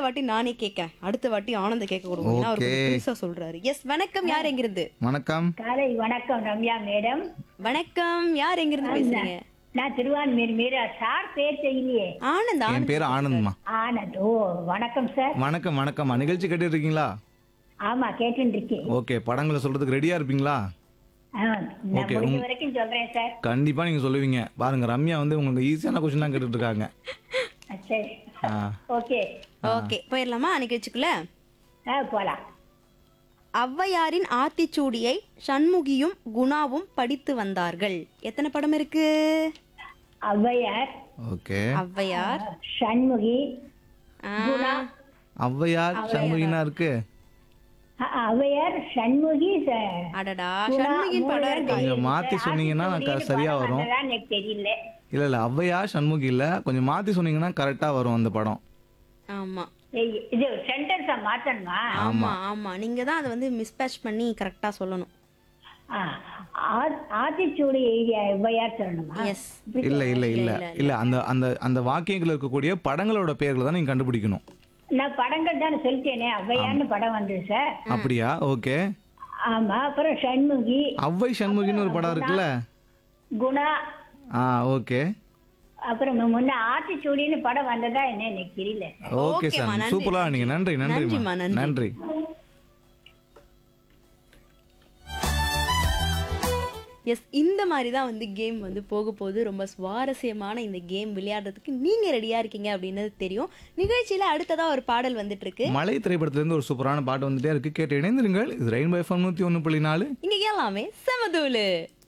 வாட்டி நானே கேட்கறேன் அடுத்த வாட்டி ஆனந்த கேட்க கொடுங்க ஏன்னா அவர் கொஞ்சம் Okay. புதுசா சொல்றாரு எஸ் வணக்கம் யார் எங்கிருந்து வணக்கம் காலை வணக்கம் ரம்யா மேடம் வணக்கம் யார் எங்கிருந்து பேசுறீங்க நான் திருவான்மீர் மீரா சார் பேர் தெரியலையே ஆனந்த் என் ஆனந்த் பேர் ஆனந்த்மா ஆனந்த் ஓ வணக்கம் சார் வணக்கம் வணக்கம் நிகழ்ச்சி கேட்டுட்டு இருக்கீங்களா ஆமா கேட்டுட்டு இருக்கேன் ஓகே படங்களை சொல்றதுக்கு ரெடியா இருப்பீங்களா ஆ, நான் Okay, முடிஞ்ச உங்க- வரைக்கும் சொல்றேன் சார் கண்டிப்பா நீங்க சொல்லுவீங்க பாருங்க ரம்யா வந்து உங்களுக்கு ஈஸியான கொஸ்டின்லாம் கேட்டுட்டு இருக்காங்க ஆ, சரி ஆ, ஓகே ஓகே போயிடலாமா நிகழ்ச்சிக்குள்ள ஆ போலாம் ஔவையாரின் ஆத்திச்சூடியை சண்முகியும் குணாவும் படித்து வந்தார்கள் எத்தனை படம் இருக்கு ஔவையார் ஓகே ஔவையார் சண்முகி ஆ, குணா ஔவையார் சண்முகினா இருக்கு ஆ, ஔவையார் சண்முகி ச- அடடா குணா, சண்முகின் மூணு படம் பேர் இருக்கு கொஞ்சம் மாத்தி சொன்னீங்கன்னா நான் க- சரியா வரும் வந்ததா எனக்கு தெரியல இல்ல இல்ல ஔவையார் சண்முகி இல்ல கொஞ்சம் மாத்தி சொன்னீங்கன்னா கரெக்டா வரும் அந்த படம் ஆமா ஏய், இது சென்டென்ஸா மாத்தணுமா ஆமா ஆமா நீங்க தான் அதை வந்து மிஸ்பேட்ச் பண்ணி கரெக்டா சொல்லணும் ஆ, ஆ- ஆத்திச்சூடி எழுதிய ஔவையார் சொல்லணுமா எஸ் இல்ல இல்ல இல்ல இல்ல அந்த அந்த அந்த வாக்கியங்கள் இருக்கக்கூடிய படங்களோட பெயர்களை தான் நீங்க கண்டுபிடிக்கணும் நான் படங்கள் தானே சொல்லிட்டேனே ஔவையார்னு படம் வந்தது சார் அப்படியா ஓகே ஆமா அப்புறம் சண்முகி ஔவை சண்முகின்னு ஒரு படம் இருக்குல்ல குணா ஆ ஓகே அப்புறம் முன்ன ஆத்திச்சூடின்னு படம் வந்ததா என்ன எனக்கு தெரியல ஓகே ஓகேம்மா, சார் நன்றி, சூப்பரா நீங்க நன்றி நன்றிம்மா, நன்றி நன்றி. நன்றி எஸ் இந்த மாதிரி தான் வந்து கேம் வந்து போக போகுது ரொம்ப சுவாரஸ்யமான இந்த கேம் விளையாடுறதுக்கு நீங்க ரெடியா இருக்கீங்க அப்படின்னு தெரியும் நிகழ்ச்சியில அடுத்ததா ஒரு பாடல் வந்துட்டு இருக்கு மலை திரைப்படத்துல இருந்து ஒரு சூப்பரான பாட்டு வந்துட்டே இருக்கு கேட்டு இணைந்திருங்கள் இது ரெயின்போ எஃப்எம் நூத்தி ஒன்று புள்ளி நாலு இங்க எல்லாமே செமதூலு